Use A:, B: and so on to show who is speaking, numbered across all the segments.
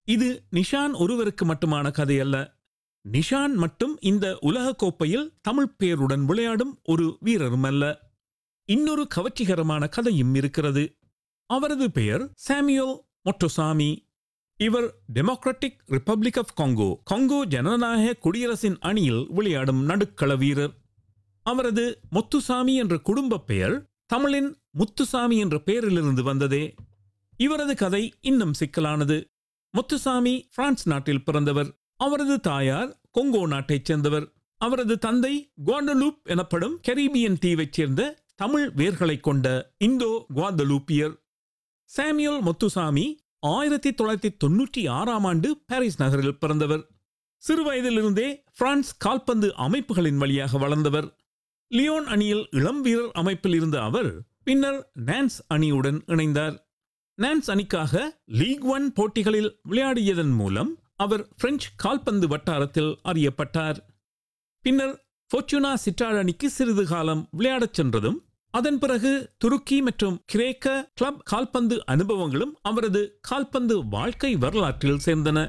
A: இது நிஷான் ஒருவருக்கு மட்டுமான கதை அல்ல நிஷான் மட்டும் இந்த உலகக் கோப்பையில் தமிழ் பேருடன் விளையாடும் ஒரு வீரரும் அல்ல இன்னொரு கவர்ச்சிகரமான கதையும் இருக்கிறது அவரது பெயர் சாமியோல் மொட்டோசாமி இவர் democratic republic of Congo Congo ஜனநாயக குடியரசின் அணியில் விளையாடும் நடுக்கள வீரர் அவரது முத்துசாமி என்ற குடும்ப பெயர் தமிழின் முத்துசாமி என்ற பெயரிலிருந்து வந்ததே இவரது கதை இன்னும் சிக்கலானது முத்துசாமி பிரான்ஸ் நாட்டில் பிறந்தவர் அவரது தாயார் கொங்கோ நாட்டைச் சேர்ந்தவர் அவரது தந்தை குவாண்டலூப் எனப்படும் கரீபியன் தீவைச் சேர்ந்த தமிழ் வேர்களைக் கொண்ட இந்தோ குவாதலூப்பியர் சாமியோல் முத்துசாமி ஆயிரத்தி தொள்ளாயிரத்தி தொன்னூற்றி ஆறாம் ஆண்டு பாரிஸ் நகரில் பிறந்தவர் சிறுவயதிலிருந்தே பிரான்ஸ் கால்பந்து அமைப்புகளின் வழியாக வளர்ந்தவர் லியோன் அணியில் இளம் வீரர் அமைப்பில் இருந்த அவர் பின்னர் நான்ஸ் அணியுடன் இணைந்தார் நான்ஸ் அணிக்காக லீக் ஒன் போட்டிகளில் விளையாடியதன் மூலம் அவர் பிரெஞ்சு கால்பந்து வட்டாரத்தில் அறியப்பட்டார் பின்னர் ஃபோர்ச்சுனா சிட்டார் அணிக்கு சிறிது காலம் விளையாடச் சென்றதும் அதன் பிறகு துருக்கி மற்றும் கிரேக்க கிளப் கால்பந்து அனுபவங்களும் அவரது கால்பந்து வாழ்க்கை வரலாற்றில் சேர்ந்தன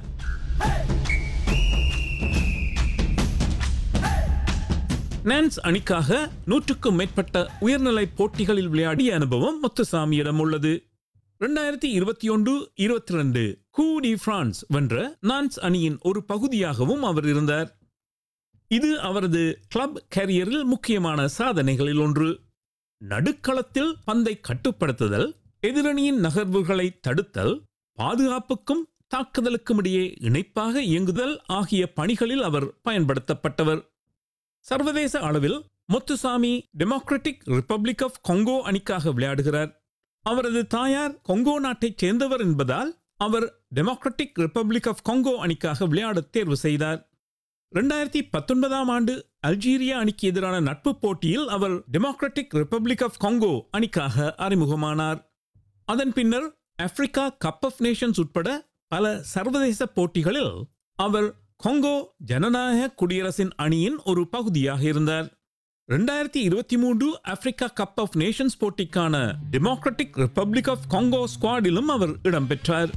A: நான்ஸ் அணிக்காக நூற்றுக்கும் மேற்பட்ட உயர்நிலை போட்டிகளில் விளையாடிய அனுபவம் முத்துசாமியிடம் உள்ளது இரண்டாயிரத்தி இருபத்தி ஒன்று இருபத்தி ரெண்டு கூ டி பிரான்ஸ் வென்ற நான்ஸ் அணியின் ஒரு பகுதியாகவும் அவர் இருந்தார் இது அவரது கிளப் கேரியரில் முக்கியமான சாதனைகளில் ஒன்று நடுக்களத்தில் பந்தை கட்டுப்படுத்துதல் எதிரணியின் நகர்வுகளை தடுத்தல் பாதுகாப்புக்கும் தாக்குதலுக்கும் இடையே இணைப்பாக இயங்குதல் ஆகிய பணிகளில் அவர் பயன்படுத்தப்பட்டவர் சர்வதேச அளவில் Muthusamy democratic republic of Congo அணிக்காக விளையாடுகிறார் அவரது தாயார் கொங்கோ நாட்டைச் சேர்ந்தவர் என்பதால் அவர் டெமோக்ராட்டிக் ரிப்பப்ளிக் ஆஃப் கொங்கோ அணிக்காக விளையாட தேர்வு செய்தார் ரெண்டாயிரத்தி பத்தொன்பதாம் ஆண்டு அல்ஜீரியா அணிக்கு எதிரான நட்பு போட்டியில் அவர் டெமோக்ராட்டிக் ரிப்பப்ளிக் ஆஃப் கொங்கோ அணிக்காக அறிமுகமானார் அதன் பின்னர் ஆப்பிரிக்கா கப் ஆஃப் நேஷன்ஸ் உட்பட பல சர்வதேச போட்டிகளில் அவர் கொங்கோ ஜனநாயக குடியரசின் அணியின் ஒரு பகுதியாக இருந்தார் ரெண்டாயிரத்தி இருபத்தி மூன்று ஆப்பிரிக்கா கப் ஆஃப் நேஷன்ஸ் போட்டிக்கான டெமோக்ராட்டிக் ரிப்பப்ளிக் ஆஃப் கொங்கோ ஸ்குவாடிலும் அவர் இடம்பெற்றார்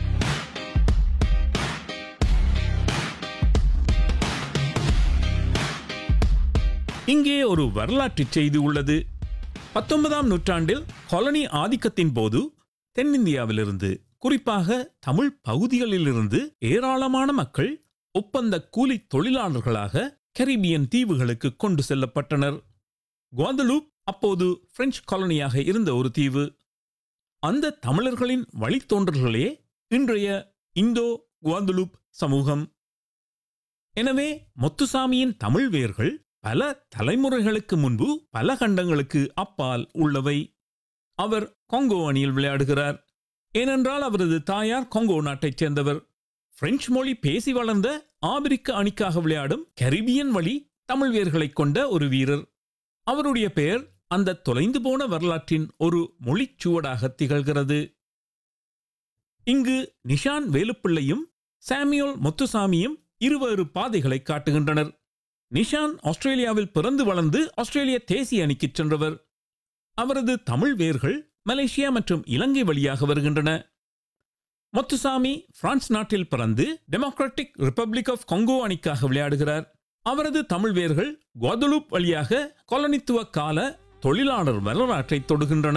A: இங்கே ஒரு வரலாற்றுச் செய்தி உள்ளது பத்தொன்பதாம் நூற்றாண்டில் காலனி ஆதிக்கத்தின் போது தென்னிந்தியாவிலிருந்து குறிப்பாக தமிழ் பகுதிகளிலிருந்து ஏராளமான மக்கள் ஒப்பந்த கூலி தொழிலாளர்களாக கரீபியன் தீவுகளுக்கு கொண்டு செல்லப்பட்டனர் குவாதலூப் அப்போது பிரெஞ்சு காலனியாக இருந்த ஒரு தீவு அந்த தமிழர்களின் வழித்தோன்றல்களே இன்றைய இந்தோ குவாதலூப் சமூகம் எனவே முத்துசாமியின் தமிழ் வேர்கள் பல தலைமுறைகளுக்கு முன்பு பல கண்டங்களுக்கு அப்பால் உள்ளவை அவர் கொங்கோ அணியில் விளையாடுகிறார் ஏனென்றால் அவரது தாயார் கொங்கோ நாட்டைச் சேர்ந்தவர் பிரெஞ்சு மொழி பேசி வளர்ந்த ஆபிரிக்க அணிக்காக விளையாடும் கரிபியன் வழி தமிழ் வேர்களைக் கொண்ட ஒரு வீரர் அவருடைய பெயர் அந்த தொலைந்து போன வரலாற்றின் ஒரு மொழிச்சுவடாக திகழ்கிறது இங்கு நிஷான் வேலுப்பிள்ளையும் சாமியோல் முத்துசாமியும் இருவேறு பாதைகளை காட்டுகின்றனர் நிஷான் ஆஸ்திரேலியாவில் பிறந்து வளர்ந்து ஆஸ்திரேலிய தேசிய அணிக்குச் சென்றவர் அவரது தமிழ் வேர்கள் மலேசியா மற்றும் இலங்கை வழியாக வருகின்றன முத்துசாமி பிரான்ஸ் நாட்டில் பிறந்து டெமோக்ராட்டிக் ரிப்பப்ளிக் ஆஃப் கொங்கோ அணிக்காக விளையாடுகிறார் அவரது தமிழ் வேர்கள் குவாதலூப் வழியாக காலனித்துவ கால தொழிலாளர் வரலாற்றை தொடுகின்றன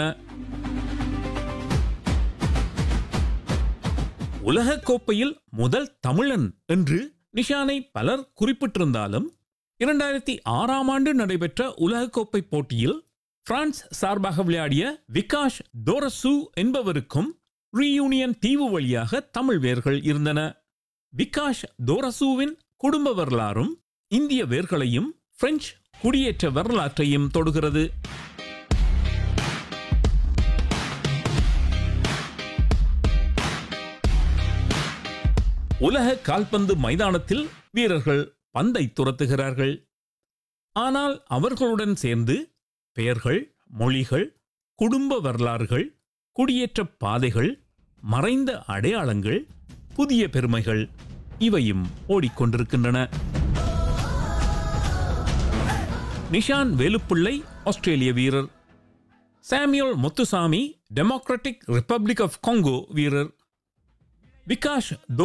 A: உலகக் கோப்பையில் முதல் தமிழன் என்று நிஷானை பலர் குறிப்பிட்டிருந்தாலும் இரண்டாயிரத்தி ஆறாம் ஆண்டு நடைபெற்ற உலகக்கோப்பை போட்டியில் பிரான்ஸ் சார்பாக விளையாடிய விகாஷ் தோரசு என்பவருக்கும் ரீயூனியன் தீவு வழியாக தமிழ் வேர்கள் இருந்தன விகாஷ் தோரசுவின் குடும்ப வரலாறும் இந்திய வேர்களையும் பிரெஞ்சு குடியேற்ற வரலாற்றையும் தொடுகிறது உலக கால்பந்து மைதானத்தில் வீரர்கள் பந்தை துரத்துகிறார்கள் ஆனால் அவர்களுடன் சேர்ந்து பெயர்கள் மொழிகள் குடும்ப வரலாறுகள் குடியேற்ற பாதைகள் மறைந்த அடையாளங்கள் புதிய பெருமைகள் இவையும் ஓடிக்கொண்டிருக்கின்றன நிஷான் வேலுப்பிள்ளை ஆஸ்திரேலிய வீரர் Samuel Muthusamy democratic republic of Congo வீரர் விகாஷ்